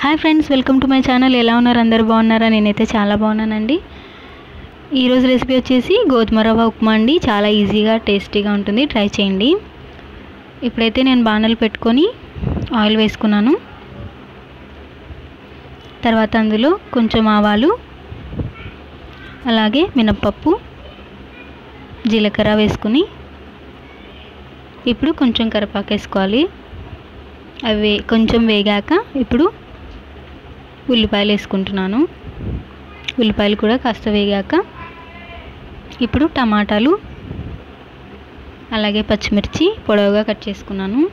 hi friends welcome to my channel ఎలా ఉన్నారు అందరు బాగున్నారా నేనైతే చాలా బాగున్నానండి ఈరోజు రెసిపీ వచ్చేసి గోధుమ రవ్వ ఉప్మా అండి చాలా ఈజీగా టేస్టీగా ఉంటుంది ట్రై చేయండి ఇప్పుడైతే నేను బాణలు పెట్టుకొని ఆయిల్ వేసుకున్నాను తర్వాత అందులో కొంచెం ఆవాలు అలాగే మినప్పప్పు జీలకర్ర వేసుకుని ఇప్పుడు కొంచెం కరివేపాకు వేసుకోవాలి అవి కొంచెం వేగాక ఇప్పుడు ఉల్లిపాయలు వేసుకుంటున్నాను ఉల్లిపాయలు కూడా కాస్త వేగాక ఇప్పుడు టమాటాలు అలాగే పచ్చిమిర్చి పొడవుగా కట్ చేసుకున్నాను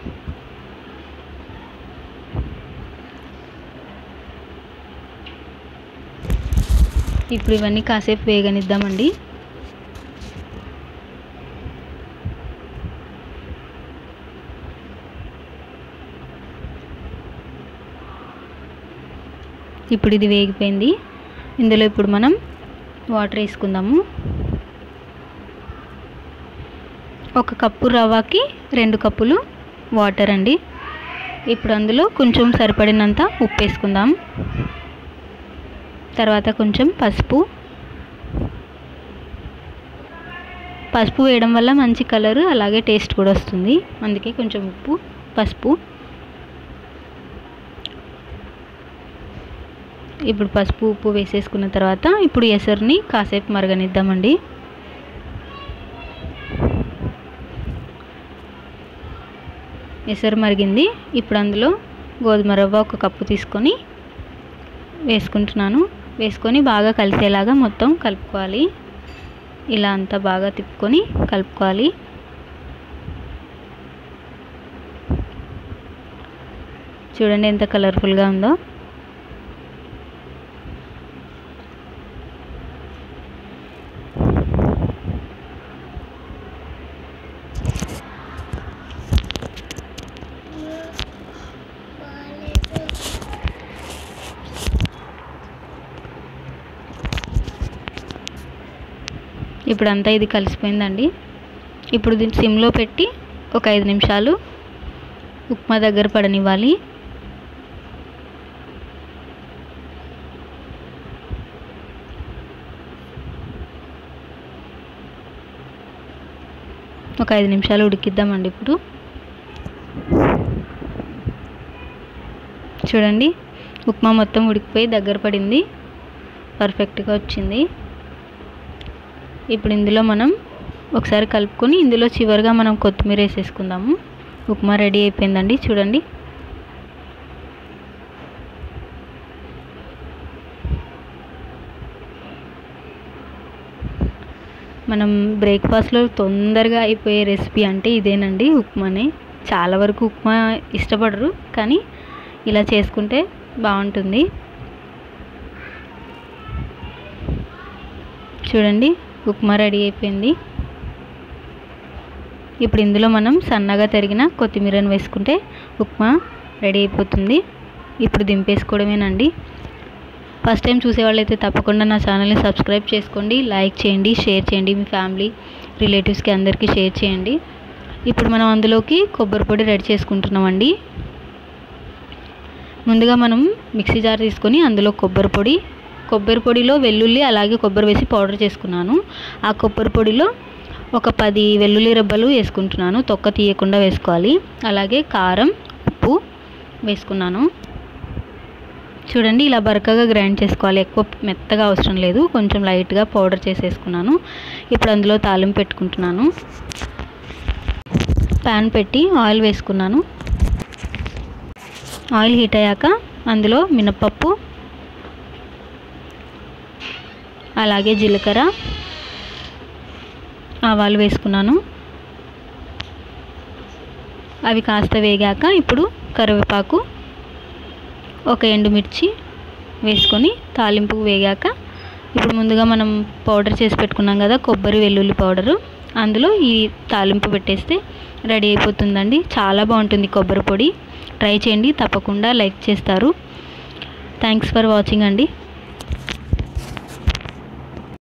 ఇప్పుడు ఇవన్నీ కాసేపు వేగనిద్దామండి ఇప్పుడు ఇది వేగిపోయింది ఇందులో ఇప్పుడు మనం వాటర్ వేసుకుందాము ఒక కప్పు రవ్వకి రెండు కప్పులు వాటర్ అండి ఇప్పుడు అందులో కొంచెం సరిపడినంత ఉప్పు వేసుకుందాం తర్వాత కొంచెం పసుపు పసుపు వేయడం వల్ల మంచి కలర్ అలాగే టేస్ట్ కూడా వస్తుంది అందుకే కొంచెం ఉప్పు పసుపు ఇప్పుడు పసుపు ఉప్పు వేసేసుకున్న తర్వాత ఇప్పుడు ఎసరుని కాసేపు మరగనిద్దామండి ఎసరు మరిగింది ఇప్పుడు అందులో గోధుమ రవ్వ ఒక కప్పు తీసుకొని వేసుకుంటున్నాను వేసుకొని బాగా కలిసేలాగా మొత్తం కలుపుకోవాలి ఇలా అంతా బాగా తిప్పుకొని కలుపుకోవాలి చూడండి ఎంత కలర్ఫుల్గా ఉందో ఇప్పుడు అంతా ఇది కలిసిపోయిందండి ఇప్పుడు దీన్ని సిమ్లో పెట్టి ఒక ఐదు నిమిషాలు ఉప్మా దగ్గర పడనివ్వాలి ఒక ఐదు నిమిషాలు ఉడికిద్దామండి ఇప్పుడు చూడండి ఉప్మా మొత్తం ఉడికిపోయి దగ్గర పడింది పర్ఫెక్ట్గా వచ్చింది ఇప్పుడు ఇందులో మనం ఒకసారి కలుపుకొని ఇందులో చివరిగా మనం కొత్తిమీర వేసేసుకుందాము ఉప్మా రెడీ అయిపోయిందండి చూడండి మనం బ్రేక్ఫాస్ట్లో తొందరగా అయిపోయే రెసిపీ అంటే ఇదేనండి ఉప్మానే చాలా వరకు ఉప్మా ఇష్టపడరు కానీ ఇలా చేసుకుంటే బాగుంటుంది చూడండి ఉప్మా రెడీ అయిపోయింది ఇప్పుడు ఇందులో మనం సన్నగా తరిగిన కొత్తిమీరను వేసుకుంటే ఉప్మా రెడీ అయిపోతుంది ఇప్పుడు దింపేసుకోవడమేనండి ఫస్ట్ టైం చూసేవాళ్ళైతే తప్పకుండా నా ఛానల్ని సబ్స్క్రైబ్ చేసుకోండి లైక్ చేయండి షేర్ చేయండి మీ ఫ్యామిలీ రిలేటివ్స్కి అందరికీ షేర్ చేయండి ఇప్పుడు మనం అందులోకి కొబ్బరి పొడి రెడీ చేసుకుంటున్నామండి ముందుగా మనం మిక్సీ జార్ తీసుకొని అందులో కొబ్బరి పొడి కొబ్బరి పొడిలో వెల్లుల్లి అలాగే కొబ్బరి వేసి పౌడర్ చేసుకున్నాను ఆ కొబ్బరి పొడిలో ఒక పది వెల్లుల్లి రెబ్బలు వేసుకుంటున్నాను తొక్క తీయకుండా వేసుకోవాలి అలాగే కారం ఉప్పు వేసుకున్నాను చూడండి ఇలా బరకగా గ్రైండ్ చేసుకోవాలి ఎక్కువ మెత్తగా అవసరం లేదు కొంచెం లైట్గా పౌడర్ చేసేసుకున్నాను ఇప్పుడు అందులో తాలింపు పెట్టుకుంటున్నాను ప్యాన్ పెట్టి ఆయిల్ వేసుకున్నాను ఆయిల్ హీట్ అయ్యాక అందులో మినపప్పు అలాగే జీలకర్ర ఆవాలు వేసుకున్నాను అవి కాస్త వేగాక ఇప్పుడు కరివేపాకు ఒక ఎండుమిర్చి వేసుకొని తాలింపు వేగాక ఇప్పుడు ముందుగా మనం పౌడర్ చేసి పెట్టుకున్నాం కదా కొబ్బరి వెల్లుల్లి పౌడరు అందులో ఈ తాలింపు పెట్టేస్తే రెడీ అయిపోతుందండి చాలా బాగుంటుంది కొబ్బరి పొడి ట్రై చేయండి తప్పకుండా లైక్ చేస్తారు థ్యాంక్స్ ఫర్ వాచింగ్ అండి